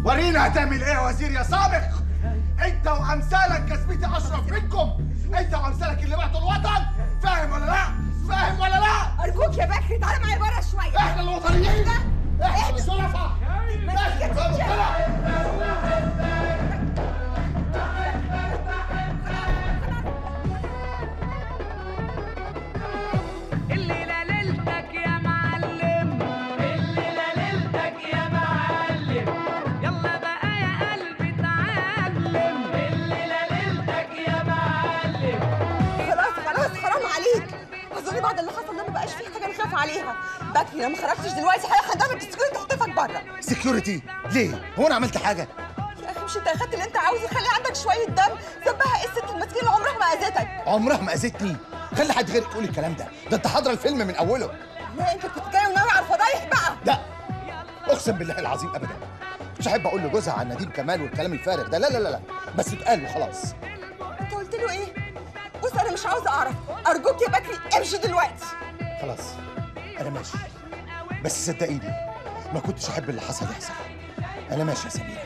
ورينا هتعمل ايه يا وزير يا سابق انت وامثالك كسبتي اشرف منكم انت وامثالك اللي بعتوا الوطن فاهم ولا لا فاهم ولا لا ارجوك يا بكري تعالى معايا بره شويه احنا الوطنيين احنا اللي شرفاء الليلة ليلتك يا معلم الليلة ليلتك يا معلم يلا بقى يا قلبي تعلم الليلة ليلتك يا معلم خلاص خلاص حرام عليك اظن بعد اللي حصل ده ما بقاش في حاجه نخاف عليها بكري لو ما خرجتش دلوقتي هيخدمك السكيورتي تحطفك بره سكيورتي ليه هو انا عملت حاجه يا اخي مش انت اخدت اللي انت عاوزه خلي عندك شويه دم سبها ايه الست المسكينه اللي عمرها ما اذتك عمرها ما اذتني خلي حد غيرك يقول الكلام ده ده انت حاضره الفيلم من اوله لا انت كنت جاي وناوي على الفضايح بقى لا اقسم بالله العظيم ابدا مش احب اقول لجوزها عن نديم كمال والكلام الفارغ ده لا لا لا لا بس اتقال وخلاص انت قلت له ايه بص انا مش عاوزه اعرف ارجوك يا بكري امشي دلوقتي خلاص انا ماشي بس صدقيني ما كنتش احب اللي حصل يحصل انا ماشي يا سميره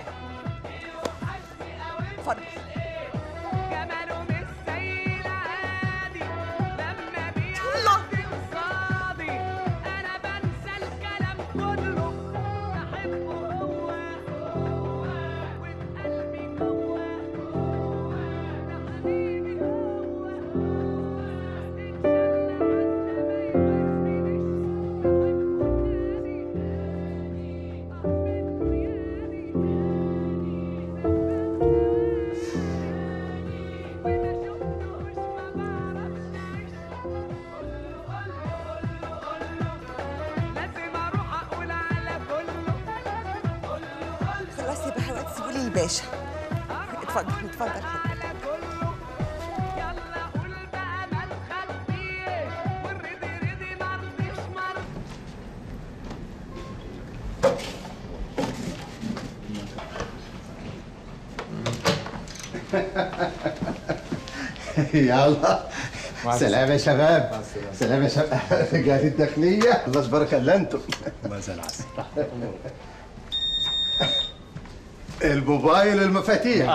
اتفضل جماله مش زي العادي لما الله. بيعدي قصادي انا بنسى الكلام كله بحبه هو هو وبقلبي هو هو ده حبيبي هو لازم اروح اقول على كله خلاص يبقى دلوقتي سيبوا لي الباشا اتفضل اتفضل على كله يلا قول بقى ما تخبيه والرضي رضي مرضيش مرض يلا سلام يا شباب سلام يا شباب رجال الداخلية الله يبارك الله انتم ما زال عسل الموبايل المفاتيح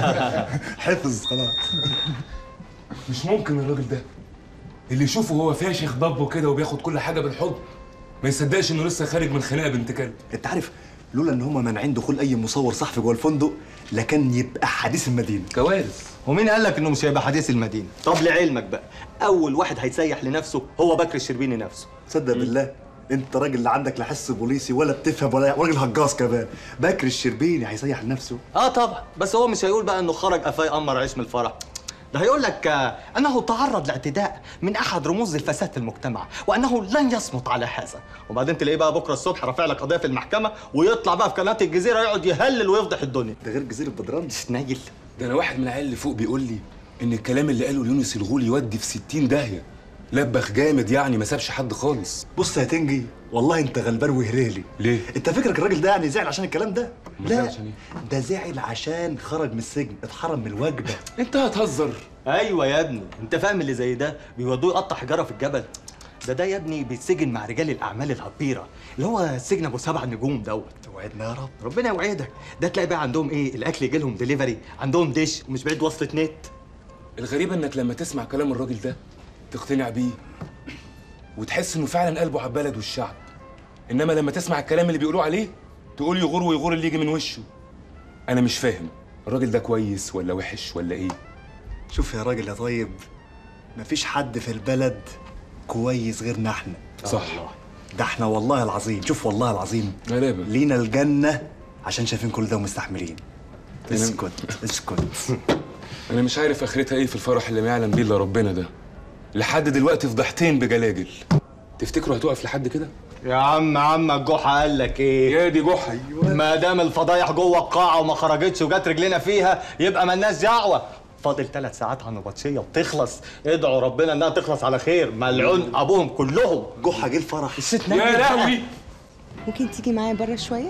حفظ خلاص مش ممكن الراجل ده اللي يشوفه هو فاشخ ضبه كده وبياخد كل حاجه بالحضن ما يصدقش انه لسه خارج من خناقه بنت كلب انت عارف لولا ان هم مانعين دخول اي مصور صحفي جوه الفندق لكان يبقى حديث المدينه كوارث ومين قال لك انه مش هيبقى حديث المدينه طب لعلمك بقى اول واحد هيسيح لنفسه هو بكر الشربيني نفسه تصدق بالله انت راجل لا عندك لا حس بوليسي ولا بتفهم ولا راجل هجاص كمان بكر الشربيني هيسيح لنفسه اه طبعا بس هو مش هيقول بقى انه خرج قفاه يقمر عيش من الفرح ده هيقول لك آه، انه تعرض لاعتداء من احد رموز الفساد في المجتمع وانه لن يصمت على هذا وبعدين تلاقيه بقى بكره الصبح رافع لك قضيه في المحكمه ويطلع بقى في قناه الجزيره يقعد يهلل ويفضح الدنيا ده غير جزيره بدران نايل ده انا واحد من العيال اللي فوق بيقول لي ان الكلام اللي قاله ليونس الغول يودي في 60 داهيه لبخ جامد يعني ما سابش حد خالص بص يا تنجي والله انت غلبان وهرالي ليه؟ انت فكرك الراجل ده يعني زعل عشان الكلام ده أمال زعل لا عشان ايه؟ ده زعل عشان خرج من السجن اتحرم من الوجبه انت هتهزر ايوه يا ابني انت فاهم اللي زي ده بيودوه يقطع حجاره في الجبل ده ده يا ابني بيتسجن مع رجال الاعمال الهبيره اللي هو سجن ابو سبع نجوم دوت توعدنا يا رب ربنا يوعدك ده تلاقي بقى عندهم ايه الاكل يجي لهم دليفري عندهم ديش ومش بعيد وصلة نت الغريب انك لما تسمع كلام الراجل ده تقتنع بيه وتحس انه فعلا قلبه على البلد والشعب انما لما تسمع الكلام اللي بيقولوه عليه تقول يغور ويغور اللي يجي من وشه انا مش فاهم الراجل ده كويس ولا وحش ولا ايه شوف يا راجل يا طيب مفيش حد في البلد كويس غيرنا احنا صح ده احنا والله العظيم شوف والله العظيم غلابه لينا الجنة عشان شايفين كل ده ومستحملين تمام. اسكت اسكت انا مش عارف اخرتها ايه في الفرح اللي ما يعلم بيه الا ربنا ده لحد دلوقتي فضحتين بجلاجل تفتكروا هتقف لحد كده يا عم عمك جحا قال لك ايه يا دي جحا ما دام الفضايح جوه القاعه وما خرجتش وجات رجلنا فيها يبقى مالناش دعوه فاضل ثلاث ساعات على النبطشيه وتخلص ادعوا ربنا انها تخلص على خير ملعون ابوهم كلهم جحا جه الفرح الست يا لهوي ممكن تيجي معايا بره شويه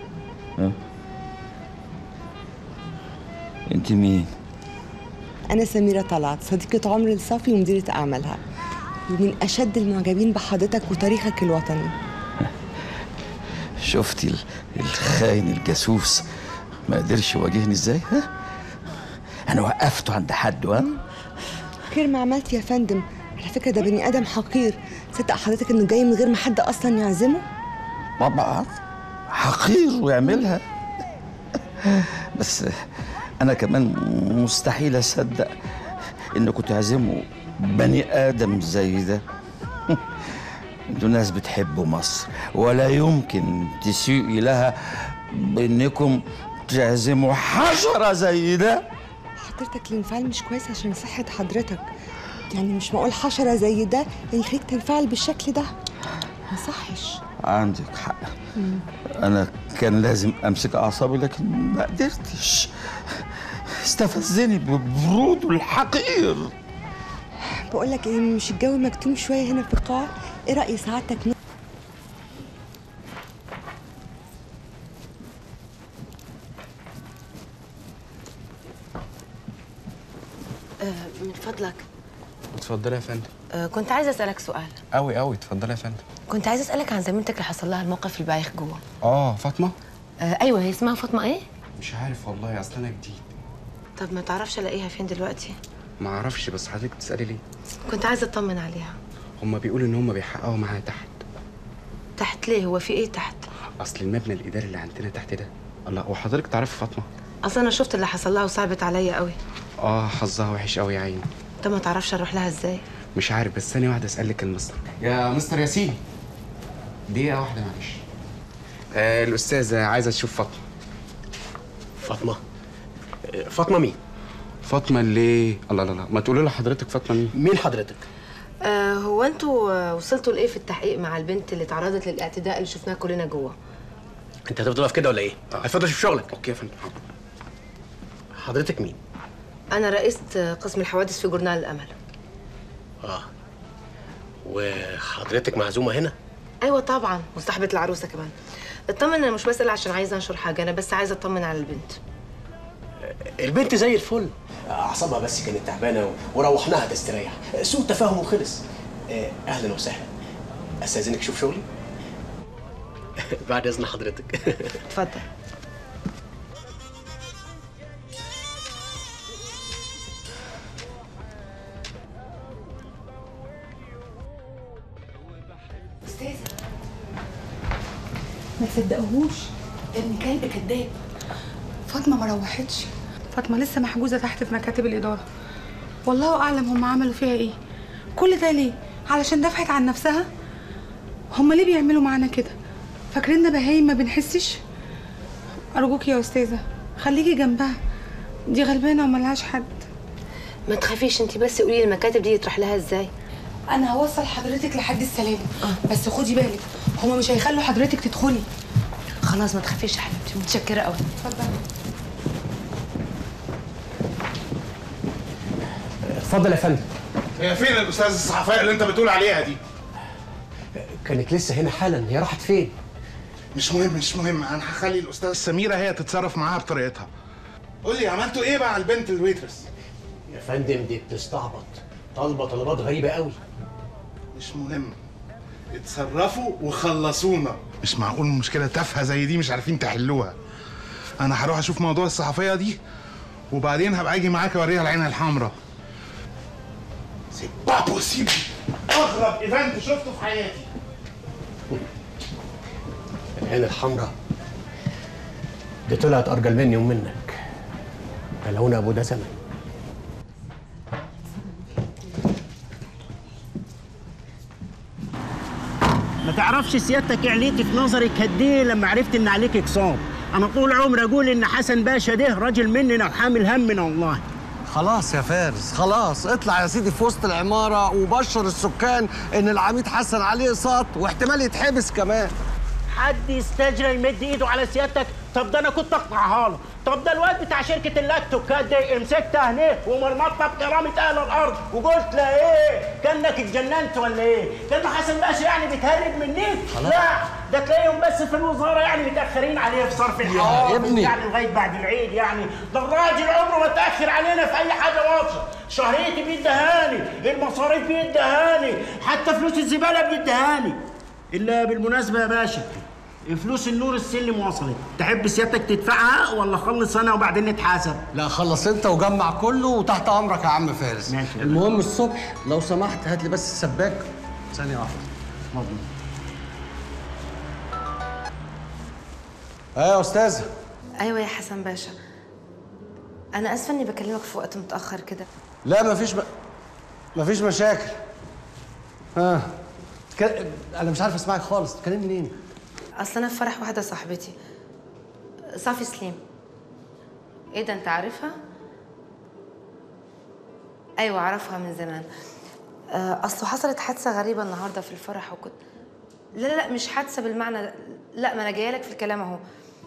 انت مين؟ انا سميره طلعت صديقه عمر الصافي ومديره اعمالها ومن اشد المعجبين بحضرتك وتاريخك الوطني شفتي ال- الخاين الجاسوس ما قدرش يواجهني ازاي ها انا وقفته عند حد ها خير ما عملت يا فندم على فكره ده بني ادم حقير صدق حضرتك انه جاي من غير ما حد اصلا يعزمه طبعا حقير ويعملها بس انا كمان مستحيل اصدق انكم تعزموا بني ادم زي ده انتوا ناس بتحبوا مصر ولا يمكن تسيئوا لها بانكم تعزموا حشره زي ده حضرتك الانفعال مش كويس عشان صحه حضرتك يعني مش معقول حشره زي ده يخليك تنفعل بالشكل ده ما صحش عندك حق انا كان لازم امسك اعصابي لكن ما قدرتش استفزني ببروده الحقير بقول لك ايه مش الجو مكتوم شويه هنا في القاعه ايه راي سعادتك ن- من فضلك اتفضلي يا فندم آه، كنت عايزه اسالك سؤال قوي قوي اتفضلي يا فندم كنت عايزه اسالك عن زميلتك اللي حصل لها الموقف في البايخ جوه اه فاطمه آه ايوه هي اسمها فاطمه ايه مش عارف والله اصل انا جديد طب ما تعرفش الاقيها فين دلوقتي ما اعرفش بس حضرتك بتسالي ليه كنت عايزه اطمن عليها هما بيقولوا ان هما بيحققوا معاها تحت تحت ليه هو في ايه تحت اصل المبنى الاداري اللي عندنا تحت ده الله وحضرتك تعرفي فاطمه اصلا انا شفت اللي حصل لها وصعبت عليا قوي اه حظها وحش قوي يا عيني طب ما تعرفش اروح لها ازاي مش عارف بس ثانيه واحده اسالك المستر يا مستر ياسين دقيقه واحده معلش آه الاستاذه عايزه تشوف فاطمه فاطمه فاطمه مين فاطمه اللي الله لا لا ما تقولي لها حضرتك فاطمه مين مين حضرتك آه هو انتوا آه، وصلتوا لايه في التحقيق مع البنت اللي تعرضت للاعتداء اللي شفناه كلنا جوه انت هتفضل واقف كده ولا ايه هتفضل شوف شغلك اوكي يا فندم حاضر. حضرتك مين انا رئيسه آه، قسم الحوادث في جورنال الامل اه وحضرتك معزومه هنا ايوه طبعا وصاحبه العروسه كمان اطمن انا مش بسال عشان عايزه انشر حاجه انا بس عايزه اطمن على البنت البنت زي الفل اعصابها بس كانت تعبانه و- وروحناها تستريح سوء تفاهم وخلص آه، اهلا وسهلا استاذنك شوف شغلي بعد اذن حضرتك اتفضل ما تصدقوهوش ابن كلب كذاب فاطمه ما روحتش فاطمه لسه محجوزه تحت في مكاتب الاداره والله اعلم هم عملوا فيها ايه كل ده ليه علشان دفعت عن نفسها هم ليه بيعملوا معانا كده فاكريننا بهايم ما بنحسش ارجوك يا استاذه خليكي جنبها دي غلبانه وملهاش حد ما تخافيش انت بس قولي لي المكاتب دي تروح لها ازاي انا هوصل حضرتك لحد السلام بس خدي بالك هما مش هيخلوا حضرتك تدخلي خلاص ما تخافيش يا حبيبتي متشكره قوي اتفضلي اتفضل يا فندم هي فين الاستاذ الصحفيه اللي انت بتقول عليها دي كانت لسه هنا حالا هي راحت فين مش مهم مش مهم انا هخلي الاستاذ سميره هي تتصرف معاها بطريقتها قول لي عملتوا ايه مع البنت الويترس يا فندم دي بتستعبط طالبه طلبات غريبه قوي مش مهم اتصرفوا وخلصونا مش معقول مشكله تافهه زي دي مش عارفين تحلوها انا هروح اشوف موضوع الصحفيه دي وبعدين هبقى اجي معاك اوريها العين الحمراء سي با بوسيبل اغرب ايفنت شفته في حياتي العين الحمراء دي طلعت ارجل مني ومنك بلعونا ابو ده زمن ما تعرفش سيادتك عليتي في نظري قد ايه لما عرفت ان عليك اقساط انا طول عمري اقول ان حسن باشا ده راجل مننا وحامل همنا والله خلاص يا فارس خلاص اطلع يا سيدي في وسط العمارة وبشر السكان ان العميد حسن عليه اقساط واحتمال يتحبس كمان حد يستجرى يمد ايده على سيادتك طب ده انا كنت اقطعها له طب ده الواد بتاع شركه اللاكتوكات ده مسكتها هنا ومرمطها بكرامه اهل الارض وقلت له ايه كانك اتجننت ولا ايه كان حسن باشا يعني بيتهرب منك لا ده تلاقيهم بس في الوزاره يعني متاخرين عليه في صرف الحوافز ابني. يعني لغايه بعد العيد يعني ده الراجل عمره ما تاخر علينا في اي حاجه واضحه شهريتي بيدهاني المصاريف بيدهاني حتى فلوس الزباله بيدهاني الا بالمناسبه يا باشا فلوس النور السلم وصلت تحب سيادتك تدفعها ولا خلص انا وبعدين نتحاسب لا خلص انت وجمع كله وتحت امرك يا عم فارس ماشي يا المهم الصبح لو سمحت هات لي بس السباك ثانيه واحده مضمون ايه يا استاذه ايوه يا حسن باشا انا اسفه اني بكلمك في وقت متاخر كده لا مفيش ب... مفيش مشاكل ها تك... انا مش عارف اسمعك خالص تكلمني منين اصل انا في فرح واحده صاحبتي صافي سليم ايه ده انت عارفها ايوه اعرفها من زمان آه، اصله حصلت حادثه غريبه النهارده في الفرح وكنت لا لا لا مش حادثه بالمعنى ده. لا ما انا جايه لك في الكلام اهو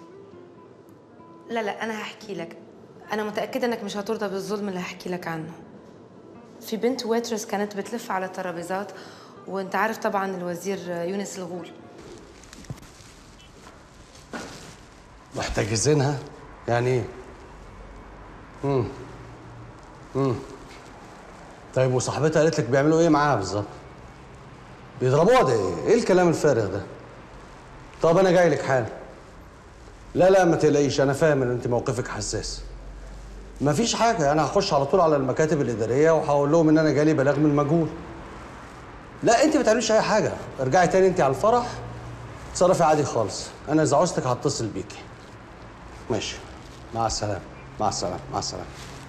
لا لا انا هحكي لك انا متاكده انك مش هترضى بالظلم اللي هحكي لك عنه في بنت ويترس كانت بتلف على الترابيزات وانت عارف طبعا الوزير يونس الغول محتجزينها يعني ايه امم امم طيب وصاحبتها قالت لك بيعملوا ايه معاها بالظبط بيضربوها ده ايه ايه الكلام الفارغ ده طب انا جاي لك حالا لا لا ما تقلقيش انا فاهم ان انت موقفك حساس مفيش حاجه انا هخش على طول على المكاتب الاداريه وهقول لهم ان انا جالي بلاغ من المجهول لا انت ما تعمليش اي حاجه ارجعي تاني انت على الفرح تصرفي عادي خالص انا اذا عوزتك هتصل بيكي ماشي مع السلامه مع السلامه مع السلامه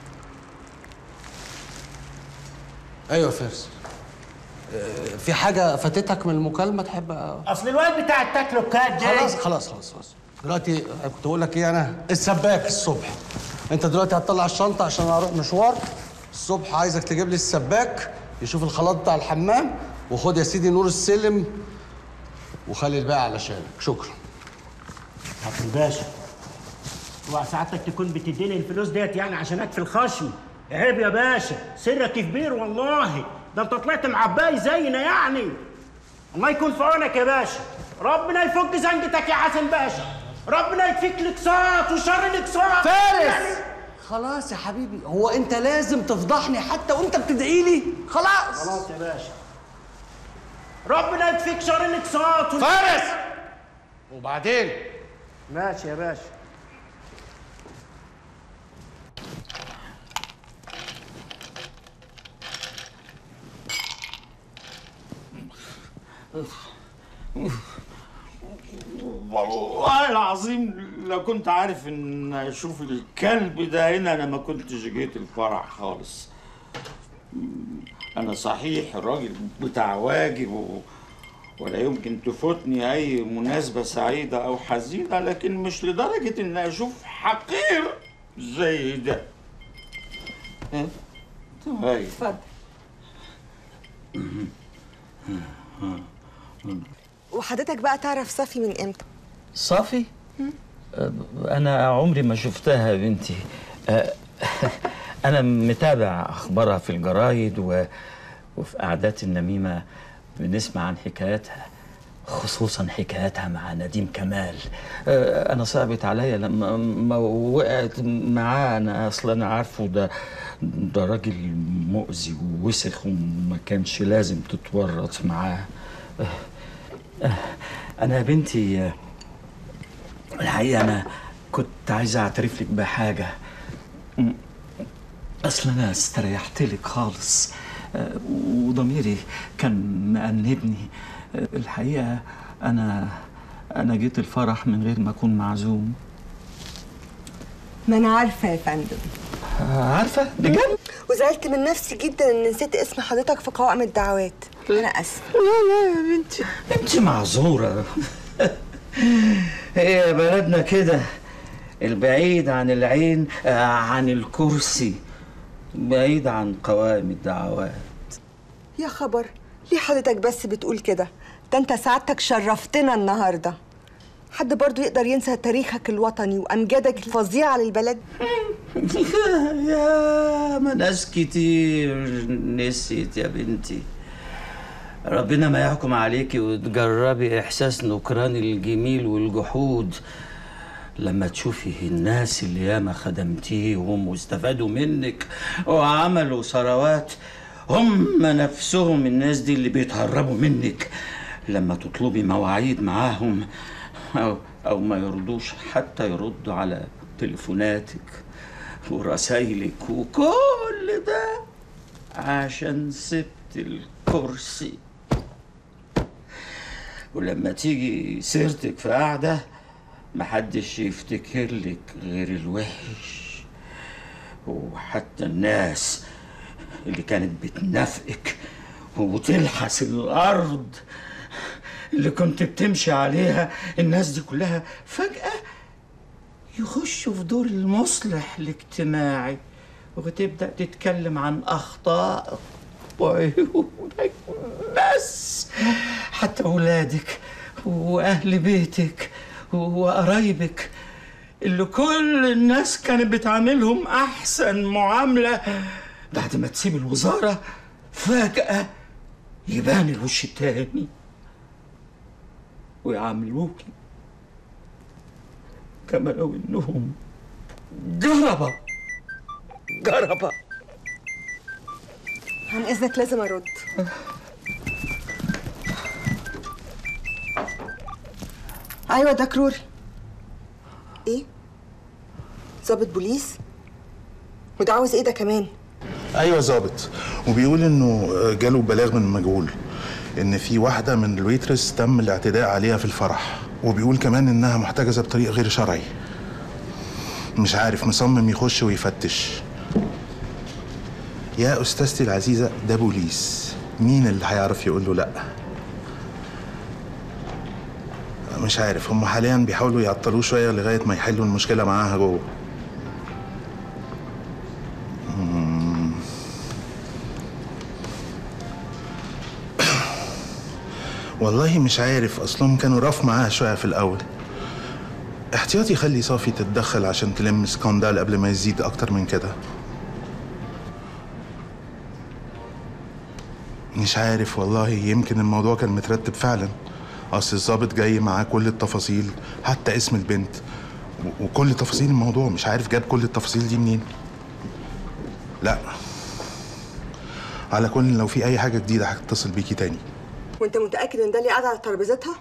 ايوه يا فارس آه، في حاجه فاتتك من المكالمه تحب أ- اصل الواد بتاع التاكلو كات جاي خلاص خلاص خلاص خلاص دلوقتي كنت اقول لك ايه انا السباك الصبح انت دلوقتي هتطلع الشنطه عشان اروح مشوار الصبح عايزك تجيب لي السباك يشوف الخلاط بتاع الحمام وخد يا سيدي نور السلم وخلي الباقي علشانك شكرا حسن باشا اوعى سعادتك تكون بتديني الفلوس ديت يعني عشان اكفي الخشم عيب يا باشا سرك كبير والله ده انت طلعت معباي زينا يعني الله يكون في عونك يا باشا ربنا يفك زنجتك يا حسن باشا ربنا يكفيك الاقساط وشر الاقساط فارس خلاص يا حبيبي هو انت لازم تفضحني حتى وانت بتدعي لي خلاص خلاص يا باشا ربنا يكفيك شر الاقساط وال- فارس وبعدين ماشي يا باشا والله العظيم لو كنت عارف ان اشوف الكلب ده هنا انا ما كنتش جيت الفرح خالص انا صحيح راجل بتاع واجب و... ولا يمكن تفوتني اي مناسبة سعيدة او حزينة لكن مش لدرجة ان اشوف حقير زي ده ها؟ طيب اتفضل وحضرتك بقى تعرف صافي من امتى صافي انا عمري ما شفتها يا بنتي أه، انا متابع اخبارها في الجرايد و... وفي قعدات النميمه بنسمع عن حكاياتها خصوصا حكاياتها مع نديم كمال أه، انا صعبت عليا لما ما وقعت معاه انا اصلا انا عارفه ده ده راجل مؤذي ووسخ وما كانش لازم تتورط معاه أه، أه، انا يا بنتي أه، الحقيقة أنا كنت عايز أعترف لك بحاجة م- أصل أنا استريحت لك خالص أه، وضميري كان مأنبني أه، الحقيقة أنا أنا جيت الفرح من غير ما أكون معزوم ما انا عارفه يا فندم عارفة بجد وزعلت من نفسي جدا ان نسيت اسم حضرتك في قوائم الدعوات انا اسفه لا لا يا بنتي أنت معذورة هي بلدنا كده البعيد عن العين آه، عن الكرسي بعيد عن قوائم الدعوات يا خبر ليه حضرتك بس بتقول كده ده انت سعادتك شرفتنا النهارده حد برضو يقدر ينسى تاريخك الوطني وامجادك الفظيعه للبلد يا ما ناس كتير نسيت يا بنتي ربنا ما يحكم عليكي وتجربي احساس نكران الجميل والجحود لما تشوفي الناس اللي ياما خدمتيهم واستفادوا منك وعملوا ثروات هم نفسهم الناس دي اللي بيتهربوا منك لما تطلبي مواعيد معاهم أو, أو ما يرضوش حتى يردوا على تليفوناتك ورسايلك وكل ده عشان سبت الكرسي ولما تيجي سيرتك في قعدة محدش يفتكر لك غير الوحش وحتى الناس اللي كانت بتنافقك وتلحس الأرض اللي كنت بتمشي عليها الناس دي كلها فجأة يخشوا في دور المصلح الاجتماعي وتبدأ تتكلم عن أخطائك وعيوبك بس حتى أولادك وأهل بيتك وقرايبك اللي كل الناس كانت بتعاملهم أحسن معاملة بعد ما تسيب الوزارة فجأة يبان الوش التاني ويعاملوكي كما لو انهم جربة جربة عن اذنك لازم ارد ايوه ده كروري ايه ضابط بوليس وده عاوز ايه ده كمان ايوه ظابط وبيقول انه جاله بلاغ من مجهول ان في واحده من الويترس تم الاعتداء عليها في الفرح وبيقول كمان انها محتجزه بطريق غير شرعي مش عارف مصمم يخش ويفتش يا استاذتي العزيزه ده بوليس مين اللي هيعرف يقول له لا مش عارف هم حاليا بيحاولوا يعطلوه شويه لغايه ما يحلوا المشكله معاها جوه مم. والله مش عارف اصلهم كانوا رف معاها شويه في الاول احتياطي خلي صافي تتدخل عشان تلم سكاندال قبل ما يزيد اكتر من كده مش عارف والله يمكن الموضوع كان مترتب فعلا اصل الظابط جاي معاه كل التفاصيل حتى اسم البنت و- وكل تفاصيل الموضوع مش عارف جاب كل التفاصيل دي منين لا على كل لو في اي حاجه جديده هتصل بيكي تاني وانت متاكد ان ده اللي قاعد على ترابيزتها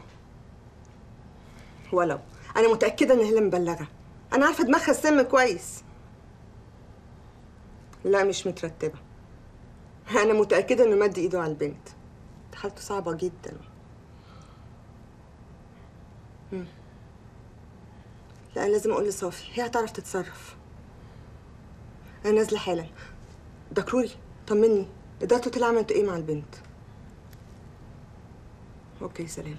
ولو انا متاكده ان هي اللي مبلغه انا عارفه دماغها السم كويس لا مش مترتبه انا متاكده انه مد ايده على البنت حالته صعبه جدا مم. لا لازم اقول لصافي هي هتعرف تتصرف انا نازله حالا دكروري طمني اداره طلع عملتوا ايه مع البنت اوكي سلام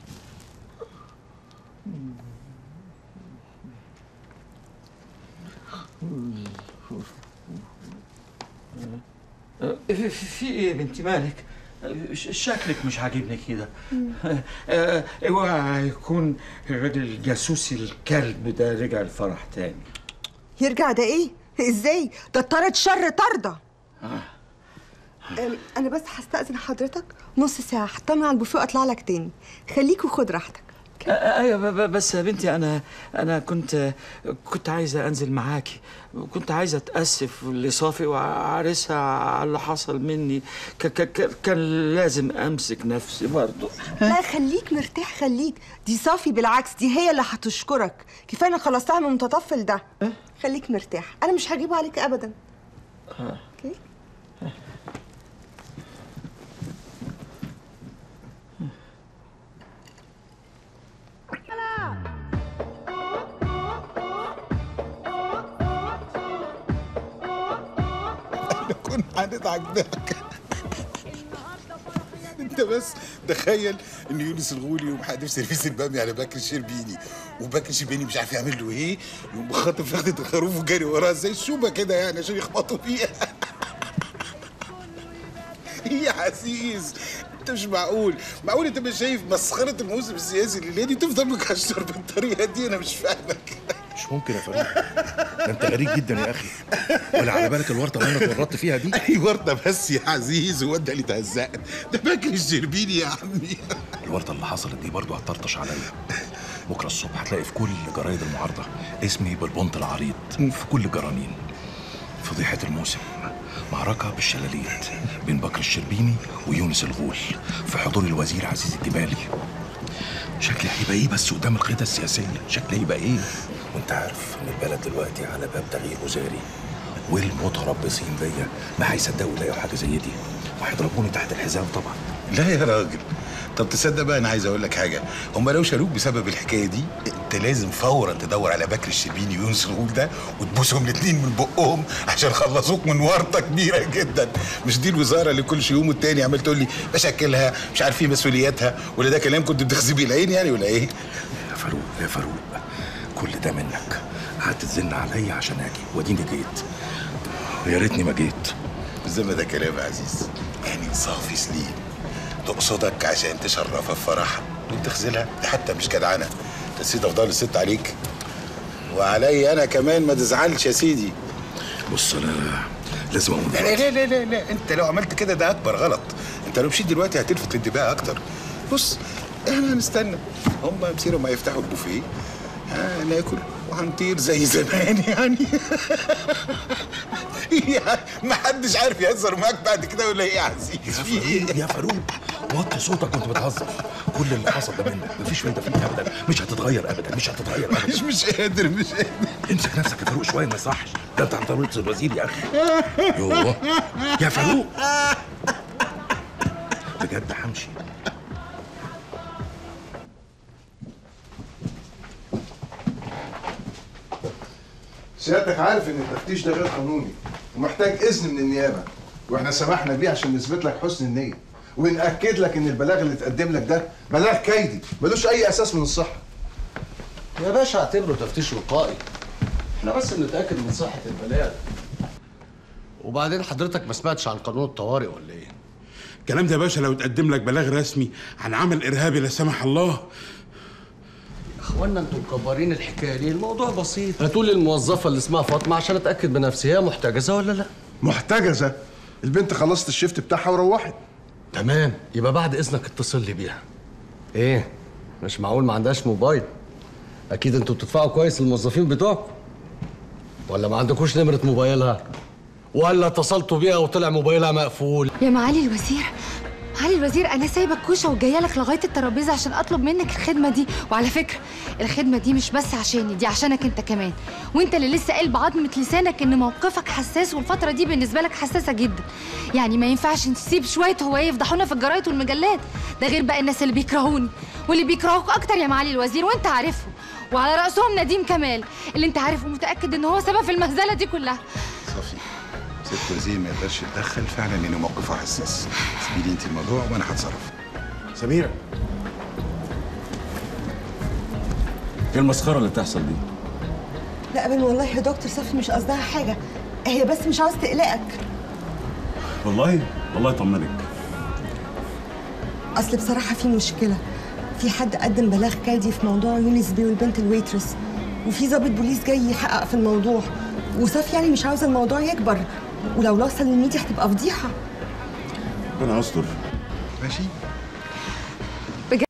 في, في ايه يا بنتي مالك؟ ش- شكلك مش عاجبني كده آه، اوعى يكون الراجل الجاسوسي الكلب ده رجع الفرح تاني يرجع ده ايه ازاي ده طارد شر طارده آه. أم، انا بس هستأذن حضرتك نص ساعة هطمن على البوفيه واطلع لك تاني خليك وخد راحتك آه، ايوه ب- ب- بس يا بنتي انا انا كنت كنت عايزه انزل معاكي كنت عايزه اتاسف لصافي وعرسها على اللي حصل مني ك ك ك كان لازم امسك نفسي برضه لا خليك مرتاح خليك دي صافي بالعكس دي هي اللي هتشكرك كفايه انا خلصتها من المتطفل ده خليك مرتاح انا مش هجيبه عليك ابدا آه. اوكي كنا هنضحك ضحك انت بس تخيل ان يونس الغولي يقوم حادف سيرفيس البامي على بكر الشربيني وبكر الشربيني مش عارف يعمل له ايه يقوم خاطف فخدة الخروف وجاري وراها زي الشومه كده يعني عشان يخبطوا فيها ايه يا عزيز انت مش معقول معقول انت مش شايف مسخره الموسم السياسي اللي دي تفضل مكشر بالطريقه دي انا مش فاهمك مش ممكن يا فريد ده انت غريب جدا يا اخي ولا على بالك الورطه اللي انا اتورطت فيها دي اي ورطه بس يا عزيز هو انت اللي تهزقت ده بكر الشربيني يا عمي الورطه اللي حصلت دي برضه هتطرطش عليا بكره الصبح هتلاقي في كل جرايد المعارضه اسمي بالبنط العريض في كل الجرانين فضيحه الموسم معركة بالشلاليت بين بكر الشربيني ويونس الغول في حضور الوزير عزيز الجبالي شكلي هيبقى ايه بس قدام القيادة السياسية شكلي هيبقى ايه وانت عارف ان البلد دلوقتي على باب تغيير وزاري والمتربصين بيا ما هيصدقوا يلاقوا حاجة زي دي وهيضربوني تحت الحزام طبعا لا يا راجل طب تصدق بقى انا عايز اقول لك حاجه هم لو شالوك بسبب الحكايه دي انت لازم فورا تدور على بكر الشربيني ويونس الغول ده وتبوسهم الاثنين من بقهم عشان خلصوك من ورطه كبيره جدا مش دي الوزاره اللي كل يوم والتاني عمال تقول لي بشكلها مش عارف ايه مسؤولياتها ولا ده كلام كنت بتخزي بيه العين يعني ولا ايه يا فاروق يا فاروق كل ده منك قعدت تزن عليا عشان اجي واديني جيت ويا ريتني ما جيت زي ما ده كلام يا عزيز يعني صافي سليم تقصدك عشان تشرفها في فرحها وتخذلها دي حتى مش جدعنه تسيد افضل الست عليك وعلي انا كمان ما تزعلش يا سيدي بص انا لازم اقوم لا لا لا لا, لا. انت لو عملت كده ده اكبر غلط انت لو مشيت دلوقتي هتلفت الانتباه اكتر بص احنا هنستنى هم مسيرهم ما يفتحوا البوفيه هناكل وهنطير زي زمان يعني يعني ما حدش عارف يهزر معاك بعد كده ولا ايه يا عزيز يا فاروق يا فاروق وطي صوتك وانت بتهزر كل اللي حصل ده منك مفيش فايده فيك ابدا مش هتتغير ابدا مش هتتغير ابدا مش مش قادر مش قادر امسك نفسك يا فاروق شويه ما يصحش ده انت هتطلع الوزير يا اخي يوه يا فاروق بجد همشي سيادتك عارف ان التفتيش ده غير قانوني ومحتاج اذن من النيابه واحنا سمحنا بيه عشان نثبت لك حسن النيه ونأكد لك ان البلاغ اللي اتقدم لك ده بلاغ كيدي ملوش اي اساس من الصحه يا باشا اعتبره تفتيش وقائي احنا بس بنتاكد من صحه البلاغ وبعدين حضرتك ما سمعتش عن قانون الطوارئ ولا ايه الكلام ده يا باشا لو اتقدم لك بلاغ رسمي عن عمل ارهابي لا سمح الله اخوانا انتوا مكبرين الحكايه ليه الموضوع بسيط هتقول للموظفه اللي اسمها فاطمه عشان اتاكد بنفسي هي محتجزه ولا لا محتجزه البنت خلصت الشيفت بتاعها وروحت تمام يبقى بعد اذنك اتصل لي بيها ايه مش معقول ما عندهاش موبايل اكيد انتوا بتدفعوا كويس للموظفين بتوعكم ولا ما عندكوش نمره موبايلها ولا اتصلتوا بيها وطلع موبايلها مقفول يا معالي الوزير معالي الوزير انا سايبه الكوشه وجايه لك لغايه الترابيزه عشان اطلب منك الخدمه دي وعلى فكره الخدمه دي مش بس عشاني دي عشانك انت كمان وانت اللي لسه قايل بعظمه لسانك ان موقفك حساس والفتره دي بالنسبه لك حساسه جدا يعني ما ينفعش تسيب شويه هوايه يفضحونا في الجرايد والمجلات ده غير بقى الناس اللي بيكرهوني واللي بيكرهوك اكتر يا معالي الوزير وانت عارفهم وعلى راسهم نديم كمال اللي انت عارف ومتاكد ان هو سبب في المهزله دي كلها صافي ست وزير ما يقدرش يتدخل فعلا لان موقفه حساس سيبي لي انت الموضوع وانا هتصرف سميرة ايه المسخره اللي بتحصل دي لا ابن والله يا دكتور صفي مش قصدها حاجه هي بس مش عاوز تقلقك والله والله يطمنك اصل بصراحه في مشكله في حد قدم بلاغ كيدي في موضوع يونس بي والبنت الويترس وفي ضابط بوليس جاي يحقق في الموضوع وصافي يعني مش عاوزه الموضوع يكبر ولو وصل للميديا هتبقى فضيحه ربنا يستر ماشي بجد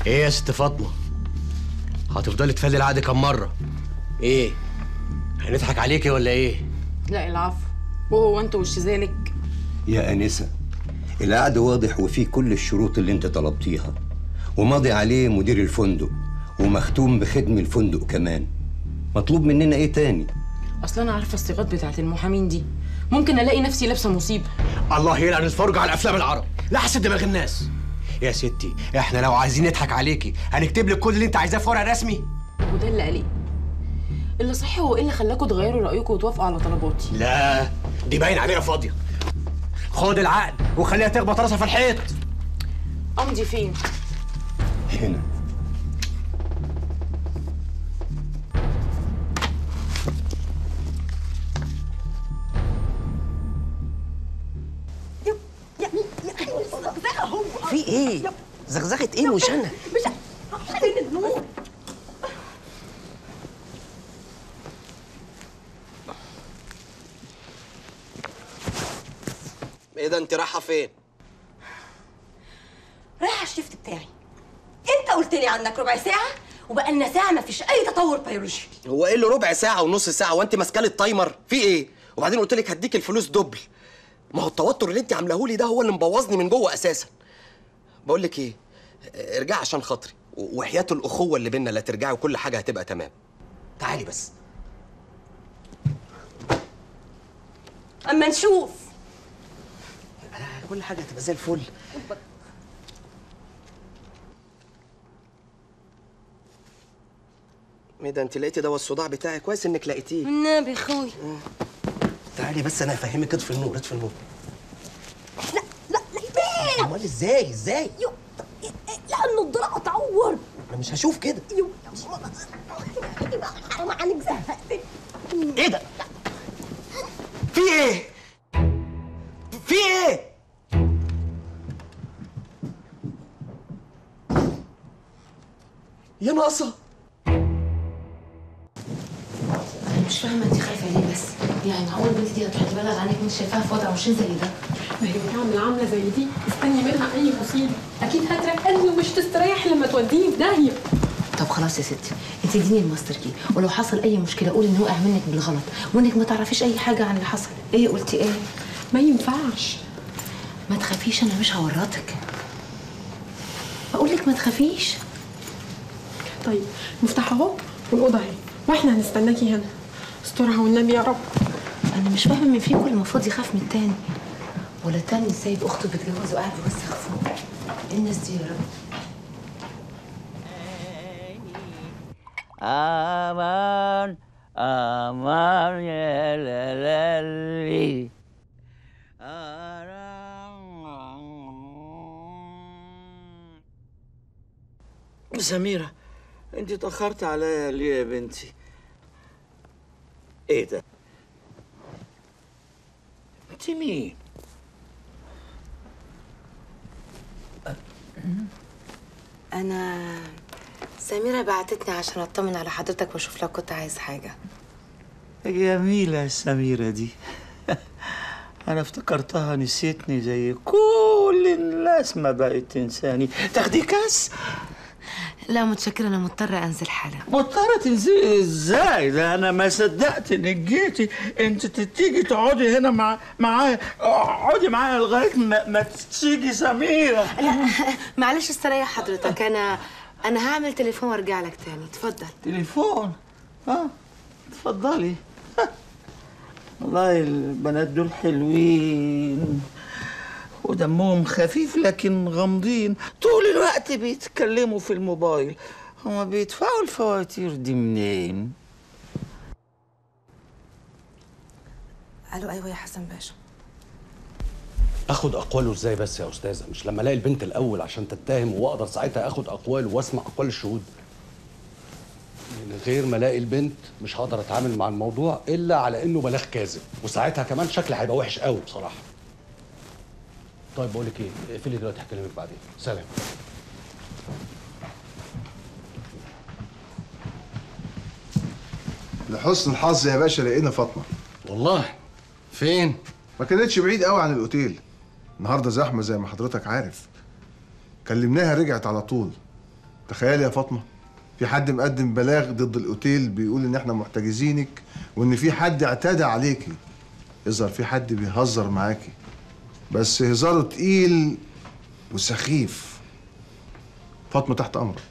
ايه يا ست فاطمه هتفضلي تفلي العقد كم مره ايه هنضحك عليكي ولا ايه لا العفو وهو انت وش ذلك يا أنسة العقد واضح وفيه كل الشروط اللي انت طلبتيها وماضي عليه مدير الفندق ومختوم بختم الفندق كمان مطلوب مننا ايه تاني اصل انا عارفه الصيغات بتاعت المحامين دي ممكن الاقي نفسي لابسه مصيبه الله يلعن الفرج على افلام العرب لا حسد دماغ الناس يا ستي احنا لو عايزين نضحك عليكي هنكتب لك كل اللي انت عايزاه في ورق رسمي وده اللي قلق اللي صحيح هو ايه اللي خلاكوا تغيروا رايكم وتوافقوا على طلباتي لا دي باين عليها فاضيه خد العقد وخليها تخبط راسها في الحيط امضي فين هنا في ايه زغزغه ايه مش انا ايه ده انت رايحه فين رايحه الشيفت بتاعي انت قلت لي عندك ربع ساعه وبقى لنا ساعه ما فيش اي تطور بيولوجي هو ايه اللي ربع ساعه ونص ساعه وانت ماسكه لي التايمر في ايه وبعدين قلت لك هديك الفلوس دبل ما هو التوتر اللي انت عاملاه لي ده هو اللي مبوظني من جوه اساسا بقول لك ايه ارجعي عشان خاطري و- وحياه الاخوه اللي بينا لا ترجعي وكل حاجه هتبقى تمام تعالي بس اما نشوف كل حاجه هتبقى زي الفل ايه ده انت لقيتي دواء الصداع بتاعي كويس انك لقيتيه النبي خوي تعالي بس انا هفهمك اطفي النور اطفي النور ليه امال ازاي ازاي لانه الضلع اتعور انا مش هشوف كده يو حرام عليك زهقتني ايه ده في ايه في ايه يا ناقصه انا مش فاهمه انت خايفه ليه بس يعني معقول البنت دي هتروح تبلغ عنك مش شايفاها في وضع مش زي ده ما هي بتعمل عامله زي دي استني منها اي مصيبه اكيد هترقدني ومش تستريح لما توديني في داهيه طب خلاص يا ستي انت اديني الماستر كي ولو حصل اي مشكله قولي ان وقع منك بالغلط وانك ما تعرفيش اي حاجه عن اللي حصل ايه قلتي ايه ما ينفعش ما تخافيش انا مش هورطك بقول لك ما تخافيش طيب مفتاح اهو والاوضه اهي واحنا هنستناكي هنا استرها والنبي يا رب انا مش فاهمه مين فيكم المفروض يخاف من التاني ولا التاني سايب اخته بتجوز وقاعد يوسخ فوق ايه الناس دي يا رب أمان أمان يا لالي سميرة انت اتأخرت عليا ليه يا بنتي؟ ايه ده؟ انت مين؟ انا سميرة بعتتني عشان اطمن على حضرتك واشوف لو كنت عايز حاجة جميلة السميرة دي أنا افتكرتها نسيتني زي كل الناس ما بقت تنساني تاخدي كاس لا متشكرة انا مضطرة انزل حالا مضطرة تنزلي ازاي؟ ده أنا ما صدقت إنك جيتي أنت تيجي تقعدي هنا مع معايا اقعدي معايا لغاية ما, ما تيجي سميرة لا معلش استريح حضرتك انا انا هعمل تليفون وارجع لك تاني اتفضل تليفون اه اتفضلي والله البنات دول حلوين ودمهم خفيف لكن غامضين طول الوقت بيتكلموا في الموبايل هما بيدفعوا الفواتير دي منين؟ الو ايوه يا حسن باشا اخد اقواله ازاي بس يا استاذه مش لما الاقي البنت الاول عشان تتهم واقدر ساعتها اخد اقوال واسمع اقوال الشهود من غير ما الاقي البنت مش هقدر اتعامل مع الموضوع الا على انه بلاغ كاذب وساعتها كمان شكلي هيبقى وحش قوي بصراحه طيب بقول لك ايه اقفلي دلوقتي هكلمك بعدين سلام لحسن الحظ يا باشا لقينا فاطمه والله فين ما كانتش بعيد قوي عن الاوتيل النهارده زحمه زي ما حضرتك عارف كلمناها رجعت على طول تخيلي يا فاطمه في حد مقدم بلاغ ضد الاوتيل بيقول ان احنا محتجزينك وان في حد اعتدى عليكي يظهر في حد بيهزر معاكي بس هزاره تقيل وسخيف فاطمه تحت امرك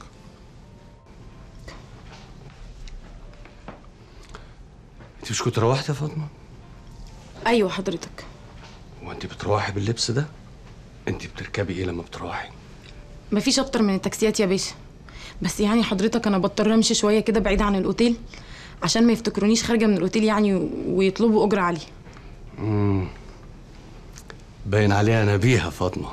انت مش كنت روحت يا فاطمه ايوه حضرتك هو انت بتروحي باللبس ده انت بتركبي ايه لما بتروحي مفيش اكتر من التاكسيات يا باشا بس يعني حضرتك انا بضطر امشي شويه كده بعيد عن الاوتيل عشان ما يفتكرونيش خارجه من الاوتيل يعني و- ويطلبوا اجره عاليه امم باين عليها نبيهه فاطمه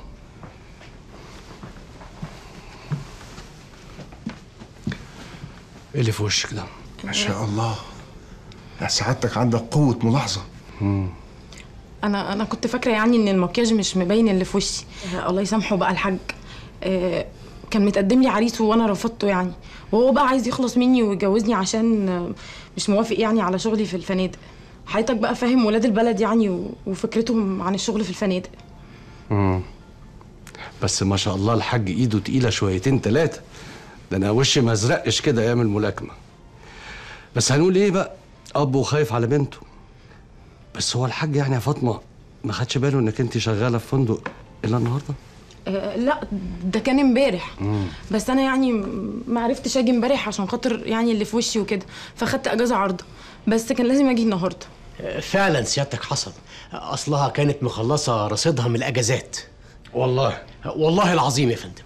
ايه اللي في وشك ده ما شاء الله يا سعادتك عندك قوه ملاحظه انا انا كنت فاكره يعني ان المكياج مش مبين اللي في وشي آه، الله يسامحه بقى الحاج آه، كان متقدم لي عريس وانا رفضته يعني وهو بقى عايز يخلص مني ويجوزني عشان آه، مش موافق يعني على شغلي في الفنادق حضرتك بقى فاهم ولاد البلد يعني و- وفكرتهم عن الشغل في الفنادق امم بس ما شاء الله الحاج ايده تقيله شويتين ثلاثه ده انا وشي ما ازرقش كده ايام الملاكمه بس هنقول ايه بقى اب وخايف على بنته بس هو الحاج يعني يا فاطمه ما خدش باله انك انت شغاله في فندق الا النهارده آه، لا ده كان امبارح مم. بس انا يعني م- ما عرفتش اجي امبارح عشان خاطر يعني اللي في وشي وكده فخدت اجازه عارضه بس كان لازم اجي النهارده فعلا سيادتك حصل اصلها كانت مخلصه رصيدها من الاجازات والله والله العظيم يا فندم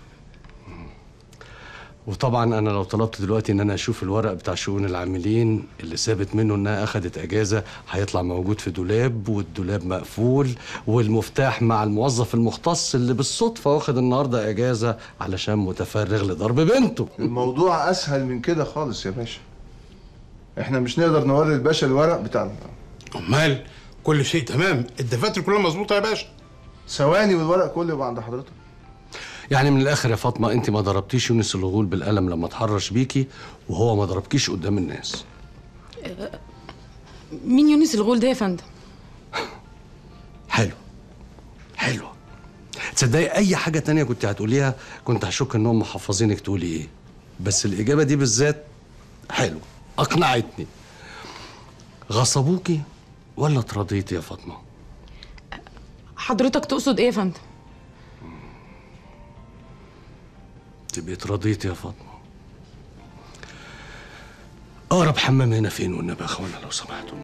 وطبعا انا لو طلبت دلوقتي ان انا اشوف الورق بتاع شؤون العاملين اللي ثابت منه انها اخذت اجازه هيطلع موجود في دولاب والدولاب مقفول والمفتاح مع الموظف المختص اللي بالصدفه واخد النهارده اجازه علشان متفرغ لضرب بنته الموضوع اسهل من كده خالص يا باشا احنا مش نقدر نوري الباشا الورق بتاعنا امال كل شيء تمام الدفاتر كلها مظبوطه يا باشا ثواني والورق كله يبقى عند حضرتك يعني من الاخر يا فاطمه انت ما ضربتيش يونس الغول بالقلم لما اتحرش بيكي وهو ما ضربكيش قدام الناس آه، مين يونس الغول ده يا فندم حلو حلو تصدقي اي حاجه تانية كنت هتقوليها كنت هشك انهم محفظينك تقولي ايه بس الاجابه دي بالذات حلو اقنعتني غصبوكي ولا اترضيتي يا فاطمه حضرتك تقصد ايه يا فندم تبقي اترضيتي يا فاطمه اقرب حمام هنا فين والنبي يا اخوانا لو سمحتوا